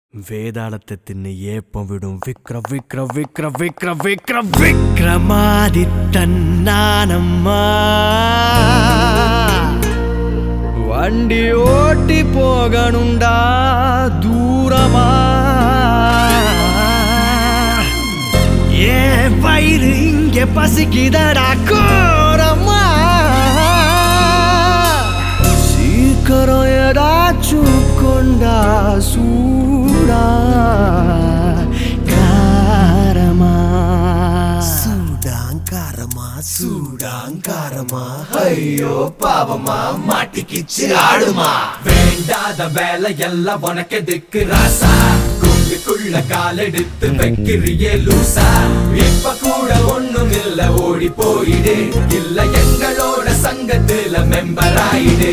வேதாளத்தை தின்னு ஏப்பம் விடும் விக்ர விக்ர விக்ர விக்ர விக்ர விக்ரமாதித்தன் நானம்மா வண்டி ஓட்டி போகணுண்டா தூரமா ஏன் வயிறு இங்க பசிக்குதடா கோரமா சீக்கிரம் ஏதாச்சும் கொண்டா சூடா காரமா சூடாங்காரமா சூடாங்காரமா ஐயோ பாவமா மாட்டிக்கிச்சு ஆடுமா வேண்டாத வேலை எல்லாம் உனக்கு எதுக்கு ராசா குண்டுக்குள்ள காலெடுத்து வைக்கிறியே லூசா இப்ப கூட ஒண்ணும் இல்ல ஓடி போயிடு இல்ல எங்களோட சங்கத்துல மெம்பர் ஆயிடு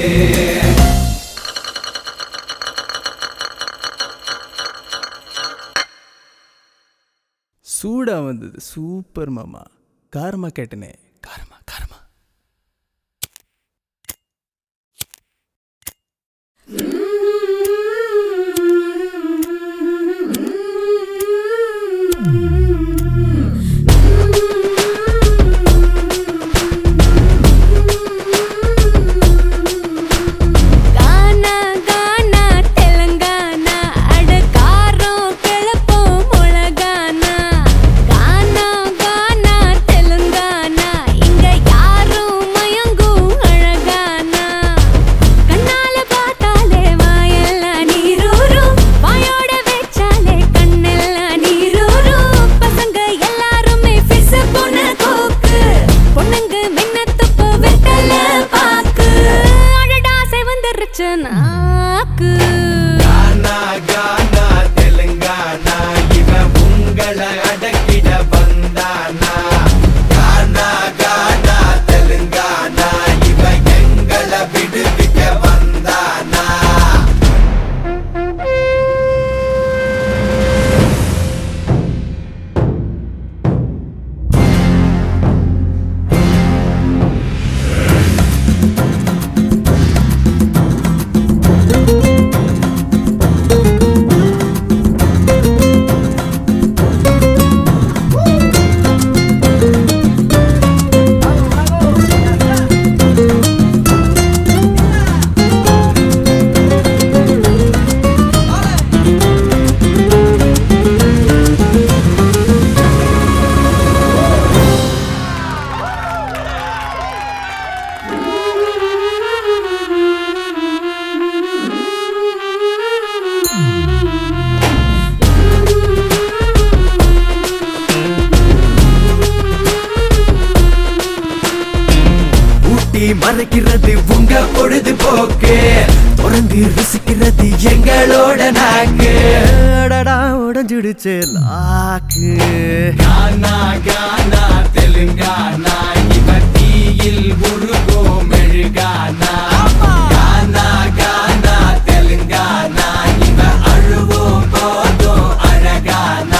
சூடா வந்தது சூப்பர் மாமா காரமா கேட்டனே காரமா காரமா கானா கானா தெலங்கானா அட காரம் கிளப்போம் முழகானா கானா கானா தெலுங்கானா இங்க யாரும் மயங்கும் அழகானா கண்ணால பார்த்தாலே வாயெல்லாம் நீரூரும் வாயோட வச்சாலே கண்ணெல்லாம் நீரூரும் பசங்க எல்லாருமே ஃபிஸ் பொண்ணு கோக்கு பொண்ணுங்க மின்ன துப்பு வெட்டல பாக்கு அடடா செவந்துருச்சு நாக்கு கானா கானா தெலுங்கானா இவன் உங்களை அடக்கிட வந்தானா கானா கானா தெலுங்கானா இவன் எங்களை விடுவிக்க வந்தானா ஊட்டி மறைக்கிறது உங்க பொழுதுபோக்கு உறந்து ருசிக்கிறது எங்களோட நாக்கு அடடா உடஞ்சிடுச்சு லாக்கு கானா கானா தெலுங்கானா இவன் தீயில் உருகோ மெழுகானா கானா கானா தெலுங்கானா இவன் அழுவோம் போதும் அழகானா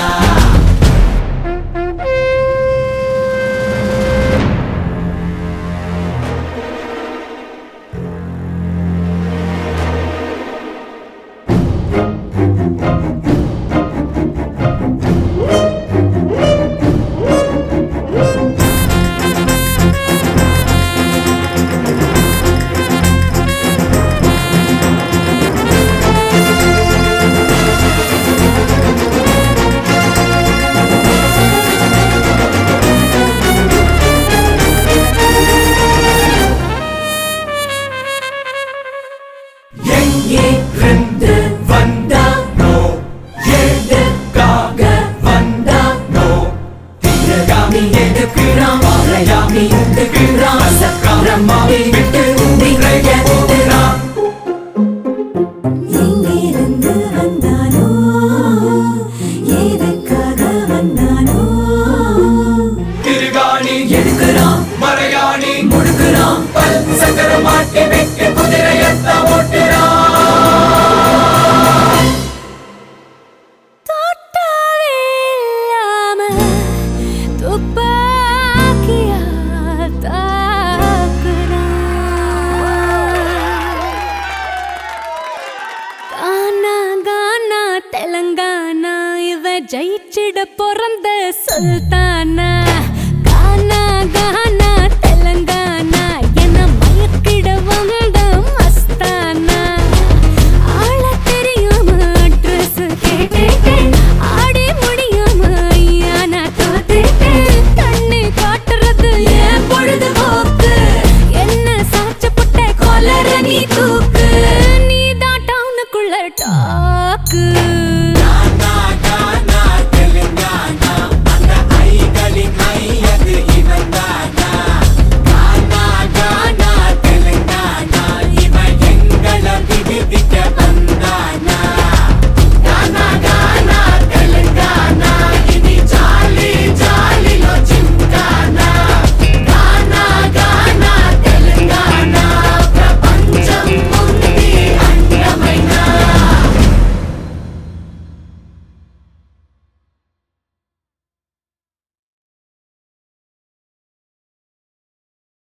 ஜெயிச்சிட பிறந்த சுல்தானா கானா கானா தெலங்கானா என மயக்கிட வந்த மஸ்தானா ஆள தெரியாம அட்ரஸ் கேட்டேன் ஆடி முடியாம ஐயா நான் தோத்துட்டேன் கண்ணு காட்டுறது ஏன் பொழுதுபோக்கு என்ன சாச்ச புட்ட கொலர நீ தூக்கு நீ தான் டவுனுக்குள்ள டாக்கு